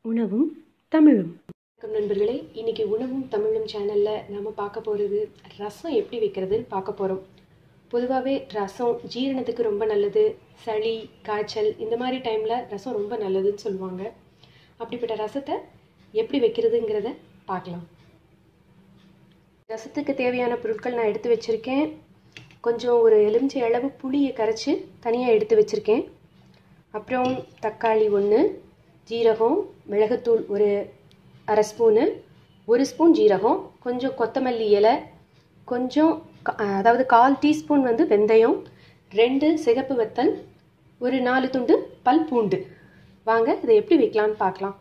உணவும் தமிழும் வணக்கம் நண்பர்களே இன்னைக்கு உணவும் தமிழும் சேனலில் நம்ம பார்க்க போகிறது ரசம் எப்படி வைக்கிறதுன்னு பார்க்க போகிறோம் பொதுவாகவே ரசம் ஜீரணத்துக்கு ரொம்ப நல்லது சளி காய்ச்சல் இந்த மாதிரி டைமில் ரசம் ரொம்ப நல்லதுன்னு சொல்லுவாங்க அப்படிப்பட்ட ரசத்தை எப்படி வைக்கிறதுங்கிறத பார்க்கலாம் ரசத்துக்கு தேவையான பொருட்கள் நான் எடுத்து வச்சுருக்கேன் கொஞ்சம் ஒரு எலுமிச்சை அளவு புளியை கரைச்சி தனியாக எடுத்து வச்சுருக்கேன் அப்புறம் தக்காளி ஒன்று ஜீரகம் மிளகுத்தூள் ஒரு அரை ஸ்பூனு ஒரு ஸ்பூன் ஜீரகம் கொஞ்சம் கொத்தமல்லி இலை கொஞ்சம் க- அதாவது கால் டீஸ்பூன் வந்து வெந்தயம் ரெண்டு சிகப்பு வத்தல் ஒரு நாலு துண்டு பல் பூண்டு வாங்க இதை எப்படி வைக்கலாம்னு பார்க்கலாம்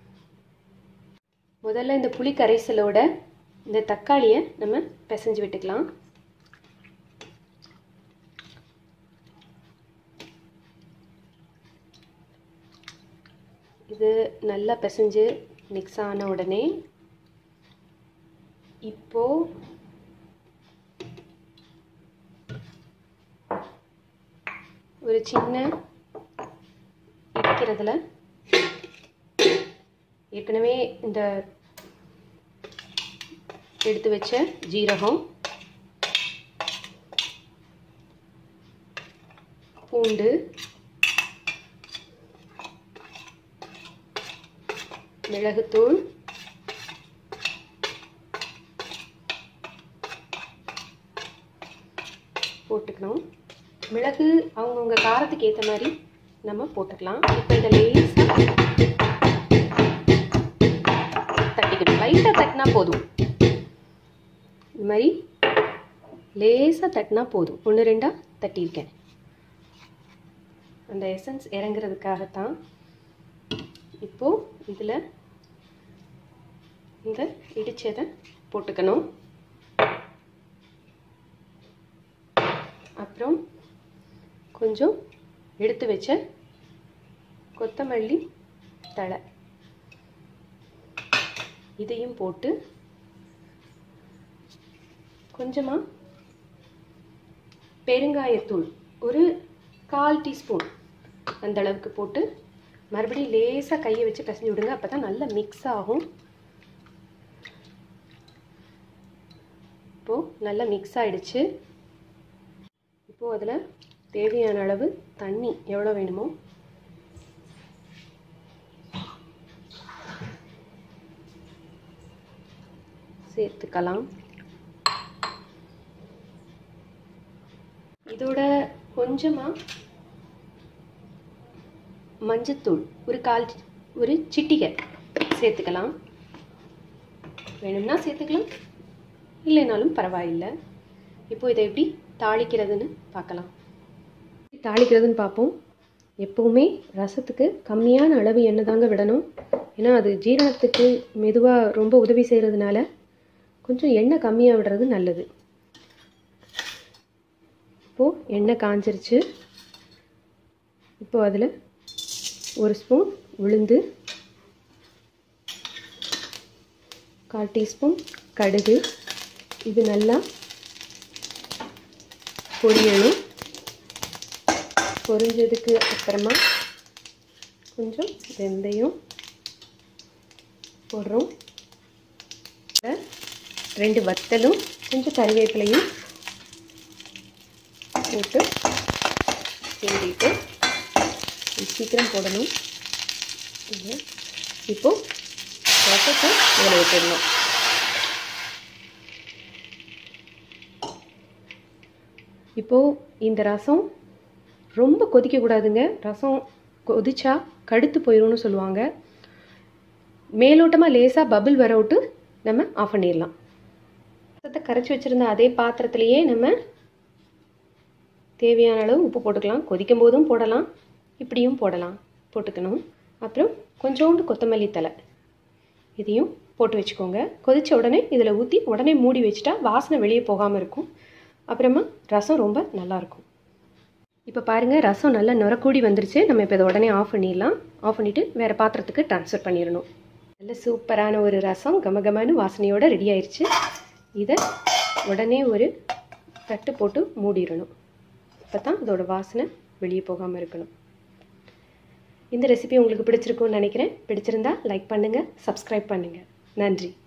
முதல்ல இந்த புளி கரைசலோட இந்த தக்காளியை நம்ம பிசைஞ்சு விட்டுக்கலாம் இது நல்லா பிசைஞ்சு மிக்ஸ் ஆன உடனே இப்போ ஒரு சின்ன இடிக்கிறதுல ஏற்கனவே இந்த எடுத்து வச்ச ஜீரகம் பூண்டு மிளகுத்தூள் போட்டுக்கணும் மிளகு அவங்கவுங்க காரத்துக்கு ஏற்ற மாதிரி நம்ம போட்டுக்கலாம் இப்போ இதை லேசாக தட்டிக்கணும் லைட்டாக தட்டினா போதும் இந்த மாதிரி லேசாக தட்டினா போதும் ஒன்று ரெண்டாக தட்டியிருக்கேன் அந்த எசன்ஸ் இறங்குறதுக்காகத்தான் இப்போது இதில் இந்த இடிச்சதை போட்டுக்கணும் அப்புறம் கொஞ்சம் எடுத்து வச்ச கொத்தமல்லி தழை இதையும் போட்டு கொஞ்சமாக பெருங்காயத்தூள் ஒரு கால் டீஸ்பூன் அந்த அளவுக்கு போட்டு மறுபடியும் லேசாக கையை வச்சு பிசைஞ்சு விடுங்க அப்போ தான் நல்லா மிக்ஸ் ஆகும் இப்போது நல்லா மிக்ஸ் ஆயிடுச்சு இப்போது அதில் தேவையான அளவு தண்ணி எவ்வளோ வேணுமோ சேர்த்துக்கலாம் இதோட கொஞ்சமாக மஞ்சத்தூள் ஒரு கால் ஒரு சிட்டிகை சேர்த்துக்கலாம் வேணும்னா சேர்த்துக்கலாம் இல்லைனாலும் பரவாயில்லை இப்போ இதை எப்படி தாளிக்கிறதுன்னு பார்க்கலாம் தாளிக்கிறதுன்னு பார்ப்போம் எப்போவுமே ரசத்துக்கு கம்மியான அளவு எண்ணெய் தாங்க விடணும் ஏன்னா அது ஜீரணத்துக்கு மெதுவாக ரொம்ப உதவி செய்கிறதுனால கொஞ்சம் எண்ணெய் கம்மியாக விடுறது நல்லது இப்போது எண்ணெய் காஞ்சிருச்சு இப்போது அதில் ஒரு ஸ்பூன் உளுந்து கால் டீஸ்பூன் கடுகு இது நல்லா பொரியணும் பொரிஞ்சதுக்கு அப்புறமா கொஞ்சம் வெந்தயம் போடுறோம் ரெண்டு வத்தலும் கொஞ்சம் கறிவேப்பிலையும் போட்டு கிண்டிட்டு இது சீக்கிரம் போடணும் இது இப்போ ரசத்தை இதில் விட்டுடணும் இப்போது இந்த ரசம் ரொம்ப கொதிக்கக்கூடாதுங்க ரசம் கொதிச்சா கடுத்து போயிடும்னு சொல்லுவாங்க மேலோட்டமாக லேசாக பபிள் வர விட்டு நம்ம ஆஃப் பண்ணிடலாம் ரசத்தை கரைச்சி வச்சுருந்த அதே பாத்திரத்துலேயே நம்ம தேவையான அளவு உப்பு போட்டுக்கலாம் கொதிக்கும் போதும் போடலாம் இப்படியும் போடலாம் போட்டுக்கணும் அப்புறம் கொஞ்சோண்டு கொத்தமல்லி தலை இதையும் போட்டு வச்சுக்கோங்க கொதிச்ச உடனே இதில் ஊற்றி உடனே மூடி வச்சுட்டா வாசனை வெளியே போகாமல் இருக்கும் அப்புறமா ரசம் ரொம்ப நல்லாயிருக்கும் இப்போ பாருங்கள் ரசம் நல்லா நுரக்கூடி வந்துருச்சு நம்ம இப்போ இதை உடனே ஆஃப் பண்ணிடலாம் ஆஃப் பண்ணிவிட்டு வேறு பாத்திரத்துக்கு ட்ரான்ஸ்ஃபர் பண்ணிடணும் நல்ல சூப்பரான ஒரு ரசம் கமகமான வாசனையோடு ரெடி ஆயிடுச்சு இதை உடனே ஒரு தட்டு போட்டு மூடிடணும் அப்போ தான் அதோட வாசனை வெளியே போகாமல் இருக்கணும் இந்த ரெசிபி உங்களுக்கு பிடிச்சிருக்கும்னு நினைக்கிறேன் பிடிச்சிருந்தா லைக் பண்ணுங்கள் சப்ஸ்கிரைப் பண்ணுங்கள் நன்றி